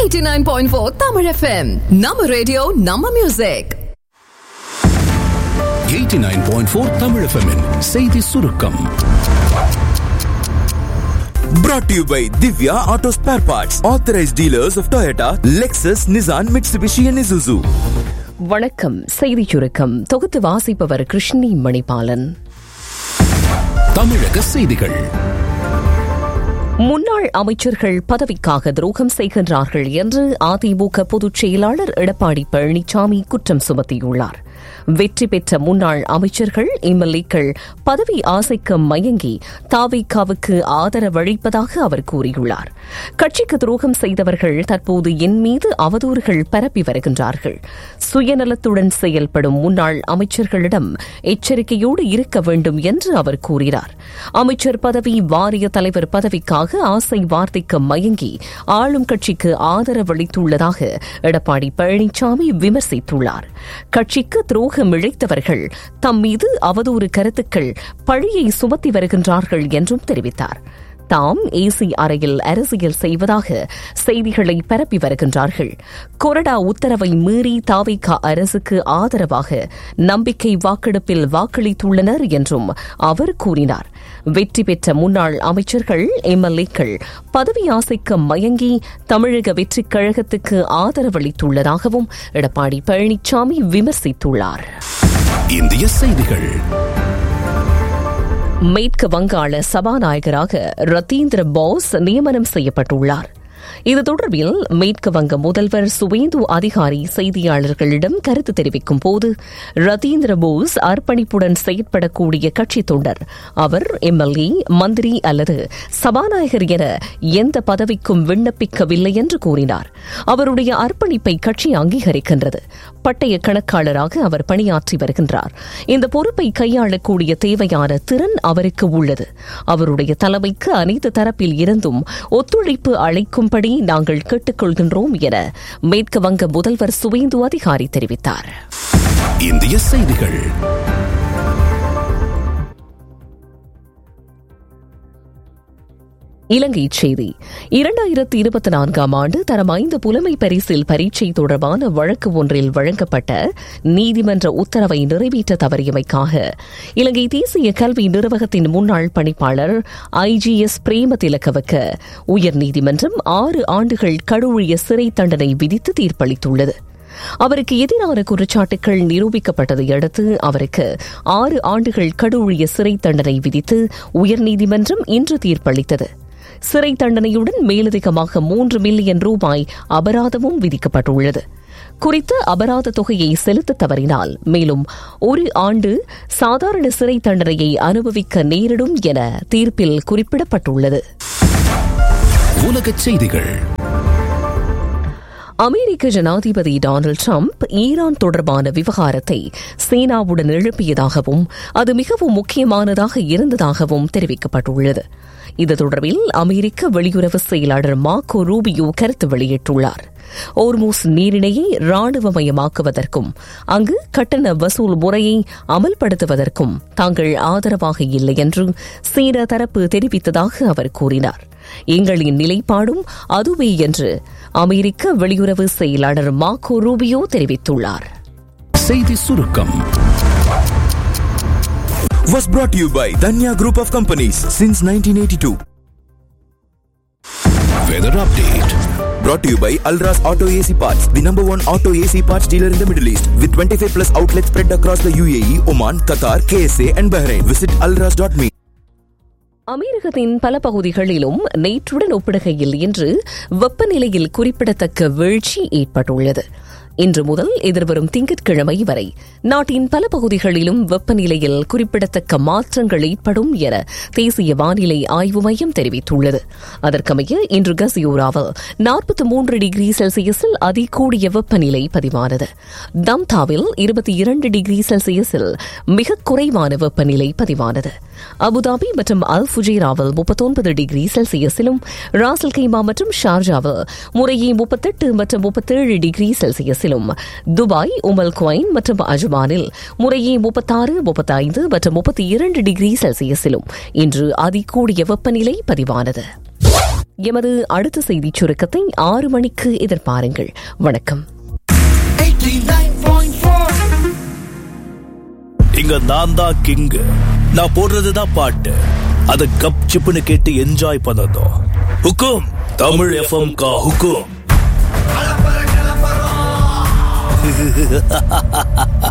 89.4 Tamil FM. Nama radio, Nama music. 89.4 Tamil FM இன் செய்தி சுருக்கம் Brought to you by Divya Auto Spare Parts, authorized dealers of Toyota, Lexus, Nissan, Mitsubishi, and Isuzu. வணக்கம் செய்திச் சுருக்கம் தொகுத்து வாசிப்பவர் கிருஷ்ணி மணிபாலன் தமிழக செய்திகள் முன்னாள் அமைச்சர்கள் பதவிக்காக துரோகம் செய்கின்றார்கள் என்று அதிமுக பொதுச் செயலாளர் எடப்பாடி பழனிசாமி குற்றம் சுமத்தியுள்ளார் வெற்றி பெற்ற முன்னாள் அமைச்சர்கள் எம்எல்ஏக்கள் பதவி ஆசைக்கு மயங்கி தாவிகாவுக்கு ஆதரவளிப்பதாக அவர் கூறியுள்ளார் கட்சிக்கு துரோகம் செய்தவர்கள் தற்போது என் மீது அவதூறுகள் பரப்பி வருகின்றார்கள் சுயநலத்துடன் செயல்படும் முன்னாள் அமைச்சர்களிடம் எச்சரிக்கையோடு இருக்க வேண்டும் என்று அவர் கூறினார் அமைச்சர் பதவி வாரிய தலைவர் பதவிக்காக ஆசை வார்த்தைக்கு மயங்கி ஆளும் கட்சிக்கு ஆதரவளித்துள்ளதாக எடப்பாடி பழனிசாமி விமர்சித்துள்ளார் கட்சிக்கு துரோகம் இழைத்தவர்கள் தம் மீது அவதூறு கருத்துக்கள் பழியை சுமத்தி வருகின்றார்கள் என்றும் தெரிவித்தார் தாம் ஏசி அறையில் அரசியல் செய்வதாக செய்திகளை பரப்பி வருகின்றார்கள் கொறடா உத்தரவை மீறி தாவிகா அரசுக்கு ஆதரவாக நம்பிக்கை வாக்கெடுப்பில் வாக்களித்துள்ளனர் என்றும் அவர் கூறினார் வெற்றி பெற்ற முன்னாள் அமைச்சர்கள் எம்எல்ஏக்கள் பதவி ஆசைக்கு மயங்கி தமிழக வெற்றிக் கழகத்துக்கு ஆதரவளித்துள்ளதாகவும் எடப்பாடி பழனிசாமி விமர்சித்துள்ளார் இந்திய செய்திகள் மேற்கு வங்காள சபாநாயகராக ரத்தீந்திர போஸ் நியமனம் செய்யப்பட்டுள்ளார் இது தொடர்பில் மேற்கு வங்க முதல்வர் சுவேந்து அதிகாரி செய்தியாளர்களிடம் கருத்து தெரிவிக்கும் போது ரதீந்திர போஸ் அர்ப்பணிப்புடன் செயற்படக்கூடிய கட்சி தொண்டர் அவர் எம்எல்ஏ மந்திரி அல்லது சபாநாயகர் என எந்த பதவிக்கும் விண்ணப்பிக்கவில்லை என்று கூறினார் அவருடைய அர்ப்பணிப்பை கட்சி அங்கீகரிக்கின்றது பட்டய கணக்காளராக அவர் பணியாற்றி வருகின்றார் இந்த பொறுப்பை கையாளக்கூடிய தேவையான திறன் அவருக்கு உள்ளது அவருடைய தலைமைக்கு அனைத்து தரப்பில் இருந்தும் ஒத்துழைப்பு அளிக்கும்படி நாங்கள் கேட்டுக்கொள்கின்றோம் என மேற்கு வங்க முதல்வர் சுவேந்து அதிகாரி தெரிவித்தார் இந்திய செய்திகள் இலங்கை செய்தி இரண்டாயிரத்தி இருபத்தி நான்காம் ஆண்டு தரம் ஐந்து புலமை பரிசில் பரீட்சை தொடர்பான வழக்கு ஒன்றில் வழங்கப்பட்ட நீதிமன்ற உத்தரவை நிறைவேற்ற தவறியமைக்காக இலங்கை தேசிய கல்வி நிர்வாகத்தின் முன்னாள் பணிப்பாளர் ஐஜிஎஸ் பிரேம திலக்கவுக்கு உயர்நீதிமன்றம் ஆறு ஆண்டுகள் கடூழிய சிறை தண்டனை விதித்து தீர்ப்பளித்துள்ளது அவருக்கு எதிரான குற்றச்சாட்டுகள் நிரூபிக்கப்பட்டதை அடுத்து அவருக்கு ஆறு ஆண்டுகள் கடூழிய சிறை தண்டனை விதித்து உயர்நீதிமன்றம் இன்று தீர்ப்பளித்தது சிறை தண்டனையுடன் மேலதிகமாக மூன்று மில்லியன் ரூபாய் அபராதமும் விதிக்கப்பட்டுள்ளது குறித்த அபராத தொகையை செலுத்த தவறினால் மேலும் ஒரு ஆண்டு சாதாரண சிறை தண்டனையை அனுபவிக்க நேரிடும் என தீர்ப்பில் குறிப்பிடப்பட்டுள்ளது உலகச் செய்திகள் அமெரிக்க ஜனாதிபதி டொனால்டு டிரம்ப் ஈரான் தொடர்பான விவகாரத்தை சீனாவுடன் எழுப்பியதாகவும் அது மிகவும் முக்கியமானதாக இருந்ததாகவும் தெரிவிக்கப்பட்டுள்ளது இது தொடர்பில் அமெரிக்க வெளியுறவு செயலாளர் மார்க்கோ ரூபியோ கருத்து வெளியிட்டுள்ளார் ஓர்மூஸ் நீரிணையை ராணுவமயமாக்குவதற்கும் அங்கு கட்டண வசூல் முறையை அமல்படுத்துவதற்கும் தாங்கள் ஆதரவாக இல்லை என்று சீன தரப்பு தெரிவித்ததாக அவர் கூறினார் எங்களின் நிலைப்பாடும் அதுவே என்று அமெரிக்க வெளியுறவு செயலாளர் மார்க்கோ ரூபியோ தெரிவித்துள்ளார் செய்தி சுருக்கம் Was brought to you by Danya Group of Companies since 1982. Weather update Brought to you by Alras Auto AC Parts, the number one auto AC parts dealer in the Middle East, with 25 plus outlets spread across the UAE, Oman, Qatar, KSA, and Bahrain. Visit alras.me. அமீரகத்தின் பல பகுதிகளிலும் நேற்றுடன் ஒப்பிடுகையில் இன்று வெப்பநிலையில் குறிப்பிடத்தக்க வீழ்ச்சி ஏற்பட்டுள்ளது இன்று முதல் எதிர்வரும் திங்கட்கிழமை வரை நாட்டின் பல பகுதிகளிலும் வெப்பநிலையில் குறிப்பிடத்தக்க மாற்றங்கள் ஏற்படும் என தேசிய வானிலை ஆய்வு மையம் தெரிவித்துள்ளது அதற்கமைய இன்று கசியோராவில் நாற்பத்தி மூன்று டிகிரி செல்சியஸில் அதிகூடிய வெப்பநிலை பதிவானது தம்தாவில் இருபத்தி இரண்டு டிகிரி செல்சியஸில் மிக குறைவான வெப்பநிலை பதிவானது அபுதாபி மற்றும் அல் ஃபுஜேராவில் முப்பத்தொன்பது டிகிரி செல்சியஸிலும் ராசல் கைமா மற்றும் ஷார்ஜாவில் முறையே முப்பத்தெட்டு மற்றும் முப்பத்தேழு டிகிரி செல்சியஸிலும் துபாய் உமல் குவைன் மற்றும் அஜ்மானில் முறையே முப்பத்தாறு முப்பத்தைந்து மற்றும் முப்பத்தி இரண்டு டிகிரி செல்சியஸிலும் இன்று அதிகூடிய வெப்பநிலை பதிவானது எமது அடுத்த செய்திச் சுருக்கத்தை ஆறு மணிக்கு எதிர்பாருங்கள் வணக்கம் இங்க நான் தான் கிங் நான் போடுறதுதான் பாட்டு அத கப் சிப்புன்னு கேட்டு என்ஜாய் பண்ணதும் ஹுக்கும் தமிழ் எஃப்எம் கா ஹுக்கும்